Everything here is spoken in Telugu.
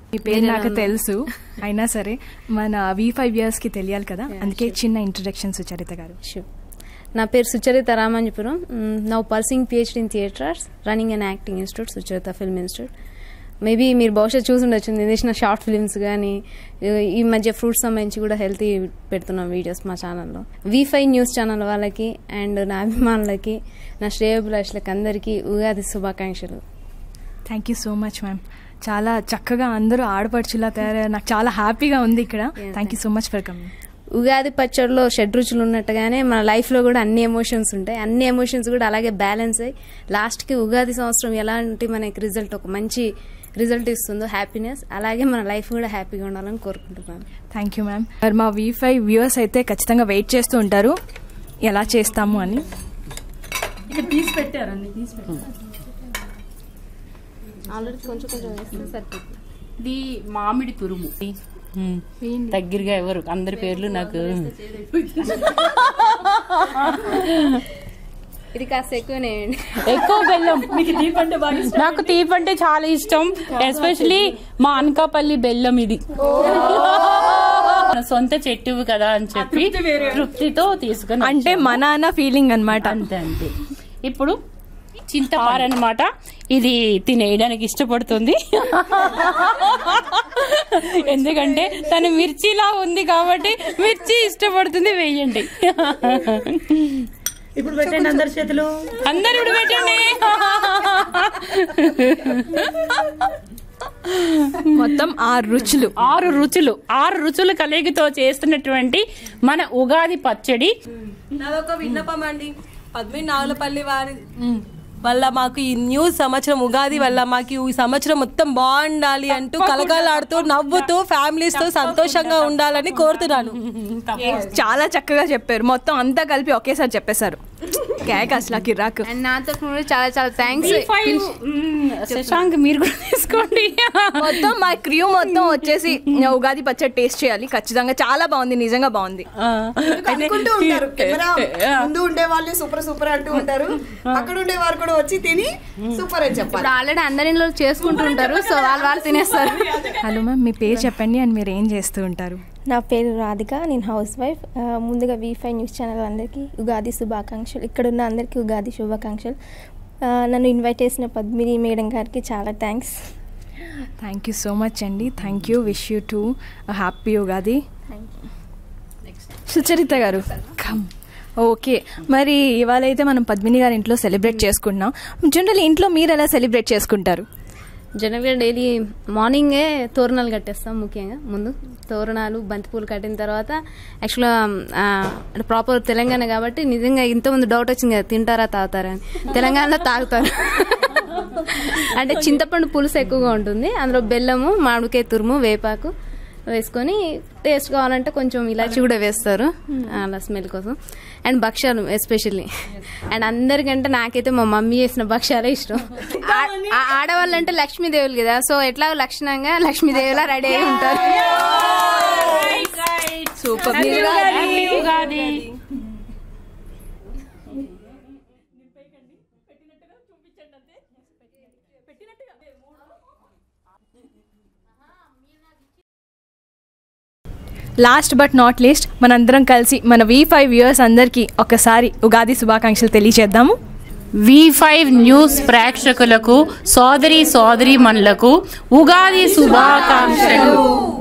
మీ పేరు నాకు తెలుసు అయినా సరే మన వి ఫైవ్ ఇయర్స్ కి తెలియాలి కదా అందుకే చిన్న ఇంట్రడక్షన్ సుచరిత గారు షూర్ నా పేరు Sucharitha Ramanjapuram now pursuing PhD in theatre arts running and acting institute Sucharitha film institute maybe మీరు బహుశా చూసి ఉండొచ్చు నేను చేసిన షార్ట్ ఫిల్మ్స్ కానీ ఈ మధ్య ఫ్రూట్స్ సంబంధించి కూడా హెల్తీ పెడుతున్నాం వీడియోస్ మా ఛానల్లో వి ఫైవ్ న్యూస్ ఛానల్ వాళ్ళకి అండ్ నా అభిమానులకి నా శ్రేయోభిలాషులకి అందరికీ ఉగాది శుభాకాంక్షలు thank you so much ma'am చాలా చక్కగా అందరూ ఆడపడుచులా తయారయ్యారు నాకు చాలా హ్యాపీగా ఉంది ఇక్కడ thank you so much for coming Ugadi పచ్చడిలో షడ్రుచులు ఉన్నట్టుగానే మన లైఫ్లో కూడా అన్ని ఎమోషన్స్ ఉంటాయి అన్ని ఎమోషన్స్ కూడా అలాగే బ్యాలెన్స్ అయ్యి లాస్ట్కి ఉగాది సంవత్సరం ఎలాంటి మనకి రిజల్ట్ ఒక మంచి రిజల్ట్ ఇస్తుందో హ్యాపీనెస్ అలాగే మన లైఫ్ కూడా హ్యాపీగా ఉండాలని కోరుకుంటున్నాను థ్యాంక్ యూ మ్యామ్ మరి మా వి ఫైవ్ వ్యూవర్స్ అయితే ఖచ్చితంగా వెయిట్ చేస్తూ ఉంటారు ఎలా చేస్తాము అని ఆల్రెడీ కొంచెం కొంచెం వేస్తే సరిపోతుంది ఇది మామిడి తురుము ఉమ్. దగ్గరగా ఎవరు అందరి పేర్లు నాకు ఇది కాస్త ఎక్కువనే వేయండి. ఎక్కువ బెల్లం నాకు తీపి అంటే చాలా ఇష్టం ఎస్పెషలీ మా అనకాపల్లి బెల్లం ఇది మన సొంత చెట్టు కదా అని చెప్పి తృప్తితో తీసుకుని అంటే వచ్చాము. మన అన్న ఫీలింగ్ అనమాట అంతే అంతే ఇప్పుడు చింతపార అనమాట ఇది తినేయడానికి ఇష్టపడుతుంది ఎందుకంటే తను మిర్చిలా ఉంది కాబట్టి మిర్చి ఇష్టపడుతుంది వేయండి ఇప్పుడు పెట్టండి అందరి చేతులు అందరు ఇప్పుడు పెట్టండి మొత్తం ఆరు రుచులు ఆరు రుచులు ఆరు రుచుల కలయికతో చేస్తున్నటువంటి మన ఉగాది పచ్చడి నాదొక విన్నపం అండి పద్మిని నాగులపల్లి వారి వల్ల మాకు ఈ న్యూ సంవత్సరం ఉగాది వల్ల మాకు ఈ సంవత్సరం మొత్తం బాగుండాలి అంటూ కలకలాడుతూ నవ్వుతూ ఫ్యామిలీస్ తో సంతోషంగా ఉండాలని కోరుతున్నాను చాలా చక్కగా చెప్పారు మొత్తం అంతా కలిపి ఒకేసారి చెప్పేశారు కేక్ అసలు కిరాక్ అండ్ నాతో కూడా చాలా చాలా థ్యాంక్స్ మ్మ్, శశాంక్ మీరు కూడా తీసుకోండి మొత్తం మా క్రియూ మొత్తం వచ్చేసి ఉగాది పచ్చడి టేస్ట్ చేయాలి ఖచ్చితంగా చాలా బాగుంది నిజంగా బాగుంది అనుకుంటూ ఉంటారు కెమెరా ముందు ఉండే వాళ్ళే సూపర్ సూపర్ అంటూ ఉంటారు అక్కడ ఉండే వారు కూడా వచ్చి తిని సూపర్ అని చెప్పాలి ఇప్పుడు ఆల్రెడీ అందరిలో చేసుకుంటుంటారు సో వాళ్ళు వాళ్ళు తినేస్తారు హలో మ్యామ్ మీ పేరు చెప్పండి అండ్ మీరు ఏం చేస్తూ ఉంటారు నా పేరు రాధిక నేను హౌస్ వైఫ్ ఆ, ముందుగా వి ఫైవ్ న్యూస్ ఛానల్ అందరికీ ఉగాది శుభాకాంక్షలు ఇక్కడ ఉన్న అందరికీ ఉగాది శుభాకాంక్షలు ఆ, నన్ను ఇన్వైట్ చేసిన పద్మిని మేడం గారికి చాలా thanks thank you so much అండి thank you wish you to happy Ugadi Sucharitha గారు కమ్ ఓకే మరి ఇవాళ అయితే మనం పద్మిని గారి ఇంట్లో సెలబ్రేట్ చేసుకుంటున్నాం జనరల్ ఇంట్లో మీరు ఎలా సెలబ్రేట్ చేసుకుంటారు జనరల్గా డైలీ మార్నింగే తోరణాలు కట్టేస్తాం ముఖ్యంగా ముందు తోరణాలు బంతిపూలు కట్టిన తర్వాత యాక్చువల్గా అంటే ప్రాపర్ తెలంగాణ కాబట్టి నిజంగా ఇంతకుముందు డౌట్ వచ్చింది కదా తింటారా తాగుతారా అని తెలంగాణలో తాగుతారు అంటే చింతపండు పులుసు ఎక్కువగా ఉంటుంది అందులో బెల్లము మామిడికాయ తురుము వేపాకు వేసుకొని టేస్ట్ కావాలంటే కొంచెం ఇలాచి కూడా వేస్తారు అలా స్మెల్ కోసం అండ్ భక్ష్యాలు ఎస్పెషల్లీ అండ్ అందరికంటే నాకైతే మా మమ్మీ చేసిన భక్ష్యాలే ఇష్టం ఆ- ఆ- ఆడవాళ్ళంటే లక్ష్మీదేవులు కదా సో ఎట్లా లక్షణంగా లక్ష్మీదేవిలా రెడీ అయి ఉంటారు super happy Ugadi last but not least మనందరం కలిసి మన వి ఫైవ్ ఇయర్స్ అందరికీ ఒకసారి ఉగాది శుభాకాంక్షలు తెలియచేద్దాము వి ఫైవ్ న్యూస్ ప్రేక్షకులకు సోదరి సోదరి మనులకు ఉగాది శుభాకాంక్షలు